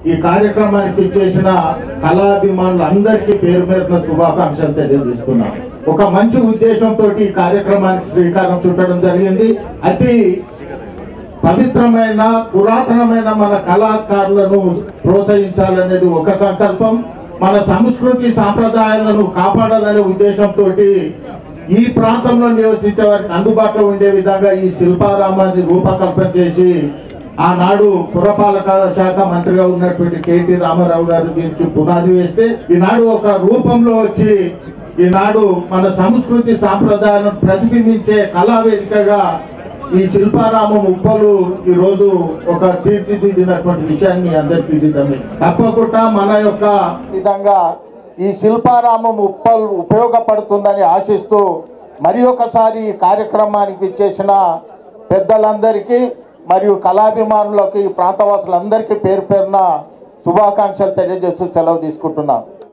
ఈ కార్యక్రమానికి ఇచ్చేసిన కళాభిమానులందరికీ పేరు పేరున శుభాకాంక్షలు తెలియజేస్తున్నాం ఒక మంచి ఉద్దేశంతో ఈ కార్యక్రమానికి శ్రీకారం చుట్టడం జరిగింది అతి పవిత్రమైన పురాతనమైన మన కళాకారులను ప్రోత్సహించాలనేది ఒక సంకల్పం మన సంస్కృతి సాంప్రదాయాలను కాపాడాలనే ఉద్దేశంతో ఈ ప్రాంతంలో నివసించే వారికి అందుబాటులో ఉండే విధంగా ఈ శిల్పారామాన్ని రూపకల్పన చేసి ఆనాడు పురపాలక శాఖ మంత్రిగా ఉన్నటువంటి కేటీ రామారావు గారు దీనికి పునాది వేస్తే ఈనాడు ఒక రూపంలో వచ్చి ఈనాడు మన సంస్కృతి సాంప్రదాయాలను ప్రతిబింబించే కళావేదికగా ఈ శిల్పారామం ఉప్పలు ఈ రోజు ఒక తీర్చిదిద్దినటువంటి విషయాన్ని అందరికీ విదితమే తప్పకుండా మన యొక్క విధంగా ఈ శిల్పారామం ఉప్పలు ఉపయోగపడుతుందని ఆశిస్తూ మరి ఒకసారి ఈ కార్యక్రమానికి చేసిన పెద్దలందరికీ మరియు కళాభిమానులకు ఈ ప్రాంతవాసులందరికీ పేరు పేరున శుభాకాంక్షలు తెలియజేస్తూ సెలవు తీసుకుంటున్నాను